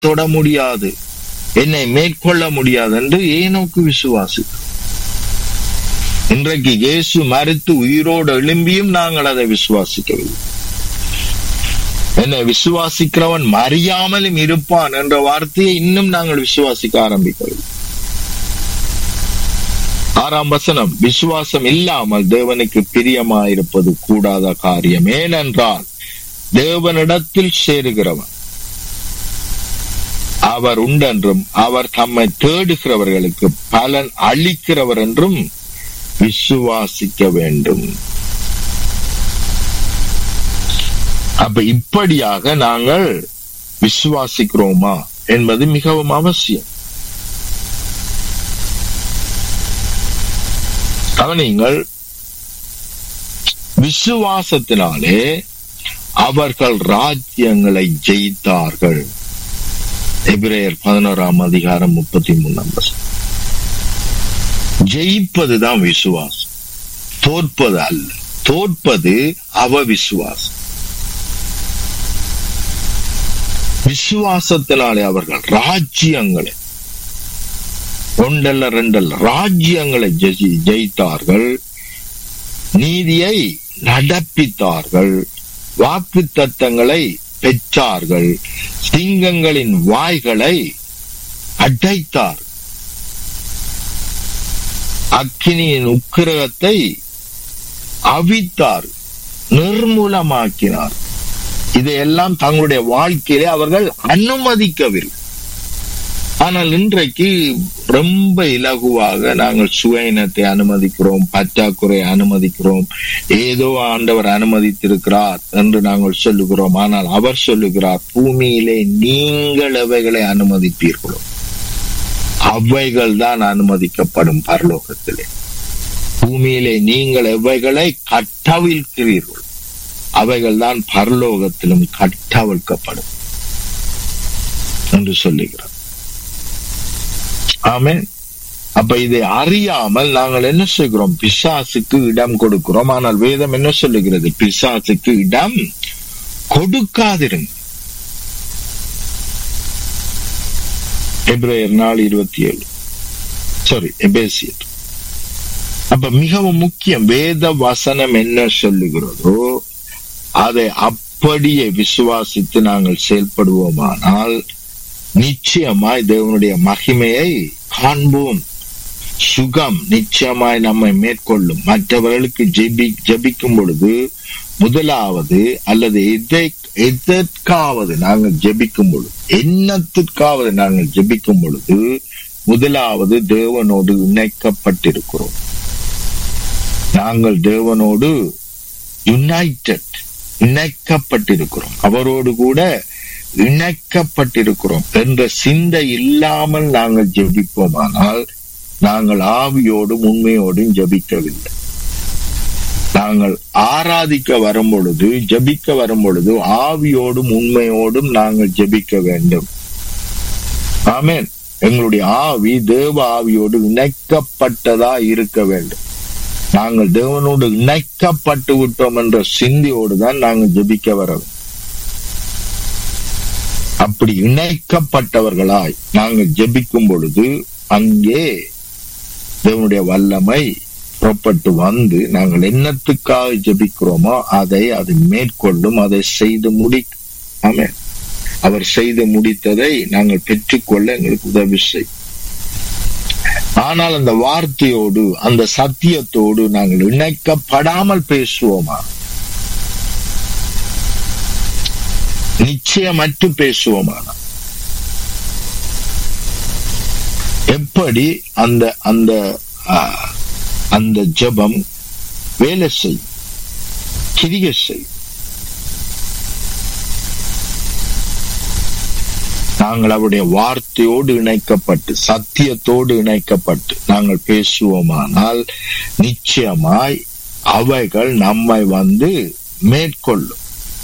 தொட முடியாது என்னை மேற்கொள்ள முடியாது என்று ஏனோக்கு விசுவாசி இன்றைக்கு இயேசு மறித்து உயிரோடு எழும்பியும் நாங்கள் அதை விசுவாசிக்கவில்லை என்னை விசுவாசிக்கிறவன் மறியாமலும் இருப்பான் என்ற வார்த்தையை இன்னும் நாங்கள் விசுவாசிக்க ஆரம்பிக்கவில்லை ஆறாம் வசனம் விசுவாசம் இல்லாமல் தேவனுக்கு பிரியமாயிருப்பது கூடாத காரியம் ஏனென்றால் தேவனிடத்தில் சேருகிறவன் அவர் உண்டென்றும் அவர் தம்மை தேடுகிறவர்களுக்கு பலன் அளிக்கிறவர் என்றும் விசுவாசிக்க வேண்டும் அப்ப இப்படியாக நாங்கள் விசுவாசிக்கிறோமா என்பது மிகவும் அவசியம் கவனிங்கள் விசுவாசத்தினாலே அவர்கள் ராஜ்யங்களை ஜெயித்தார்கள் எபிரேயர் பதினோராம் அதிகாரம் முப்பத்தி மூணாம் வசனம் ஜெயிப்பதுதான் விசுவாசம் தோற்பது அல்ல தோற்பது அவ விசுவாசம் விசுவாசத்தினாலே அவர்கள் ராஜ்யங்களை ஒன்றல்ல ரெண்டல்ல ராஜ்யங்களை ஜெயி- ஜெயித்தார்கள் நீதியை நடப்பித்தார்கள் வாக்கு தத்தங்களை பெற்றார்கள் சிங்கங்களின் வாய்களை அடைத்தார் அக்கினியின் உக்கிரகத்தை அவித்தார் நிர்மூலமாக்கினார் இதையெல்லாம் தங்களுடைய வாழ்க்கையிலே அவர்கள் அனுமதிக்கவில்லை ஆனால் இன்றைக்கு ரொம்ப இலகுவாக நாங்கள் சுயநத்தை அனுமதிக்கிறோம் பற்றாக்குறை அனுமதிக்கிறோம் ஏதோ ஆண்டவர் அனுமதித்திருக்கிறார் என்று நாங்கள் சொல்லுகிறோம் ஆனால் அவர் சொல்லுகிறார் பூமியிலே நீங்கள் எவைகளை அனுமதிப்பீர்களோ அவைகள் தான் அனுமதிக்கப்படும் பரலோகத்திலே பூமியிலே நீங்கள் எவைகளை கட்டவிழ்க்கிறீர்கள் அவைகள் தான் பரலோகத்திலும் கட்டவிழ்க்கப்படும் என்று சொல்லுகிறார் ஆமென் அப்ப இதை அறியாமல் நாங்கள் என்ன செய்கிறோம் பிசாசுக்கு இடம் கொடுக்கிறோம் ஆனால் வேதம் என்ன சொல்லுகிறது பிசாசுக்கு இடம் கொடுக்காதிருங்க எப்ரேயர் நாலு இருபத்தி ஏழு சாரி எபேசியர் அப்ப மிகவும் முக்கியம் வேத வசனம் என்ன சொல்லுகிறதோ அதை அப்படியே விசுவாசித்து நாங்கள் செயல்படுவோமானால் நிச்சயமாய் தேவனுடைய மகிமையை காண்போம் சுகம் நிச்சயமாய் நம்மை மேற்கொள்ளும் மற்றவர்களுக்கு ஜெபி ஜெபிக்கும் பொழுது முதலாவது அல்லது எதை எதற்காவது நாங்கள் ஜெபிக்கும் பொழுது என்னத்திற்காவது நாங்கள் ஜெபிக்கும் பொழுது முதலாவது தேவனோடு இணைக்கப்பட்டிருக்கிறோம் நாங்கள் தேவனோடு யுனைடெட் இணைக்கப்பட்டிருக்கிறோம் அவரோடு கூட இணைக்கப்பட்டிருக்கிறோம் என்ற சிந்தை இல்லாமல் நாங்கள் ஜெபிப்போமானால் நாங்கள் ஆவியோடும் உண்மையோடும் ஜெபிக்கவில்லை நாங்கள் ஆராதிக்க வரும் பொழுது ஜெபிக்க வரும் பொழுது ஆவியோடும் உண்மையோடும் நாங்கள் ஜெபிக்க வேண்டும் ஆமென் எங்களுடைய ஆவி தேவ ஆவியோடு இணைக்கப்பட்டதா இருக்க வேண்டும் நாங்கள் தேவனோடு இணைக்கப்பட்டு விட்டோம் என்ற சிந்தியோடு தான் நாங்கள் ஜெபிக்க வர வேண்டும் அப்படி இணைக்கப்பட்டவர்களாய் நாங்கள் ஜெபிக்கும் பொழுது அங்கே தேவனுடைய வல்லமை புறப்பட்டு வந்து நாங்கள் என்னத்துக்காக ஜெபிக்கிறோமோ அதை அது மேற்கொள்ளும் அதை செய்து முடி ஆமென் அவர் செய்து முடித்ததை நாங்கள் பெற்றுக்கொள்ள எங்களுக்கு உதவி செய் ஆனால் அந்த வார்த்தையோடு அந்த சத்தியத்தோடு நாங்கள் இணைக்கப்படாமல் பேசுவோமா நிச்சயமற்று பேசுவோமானா எப்படி அந்த அந்த ஆ, அந்த ஜெபம் வேலை செய் கிரியை செய் நாங்கள் அவருடைய வார்த்தையோடு இணைக்கப்பட்டு சத்தியத்தோடு இணைக்கப்பட்டு நாங்கள் பேசுவோமானால் நிச்சயமாய் அவைகள் நம்மை வந்து மேற்கொள்ளும்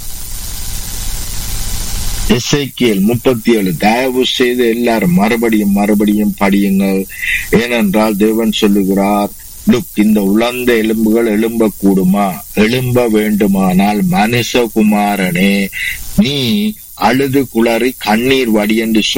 எசேக்கியேல் முப்பத்தி ஏழு தயவு செய்து எல்லாரும் மறுபடியும் மறுபடியும் படியுங்கள் ஏனென்றால் தேவன் சொல்லுகிறார் லுக் இந்த உலர்ந்த எலும்புகள் எழும்ப கூடுமா எழும்ப வேண்டுமானால் மனுஷகுமாரனே நீ அழுது குளறி கண்ணீர் வடி என்று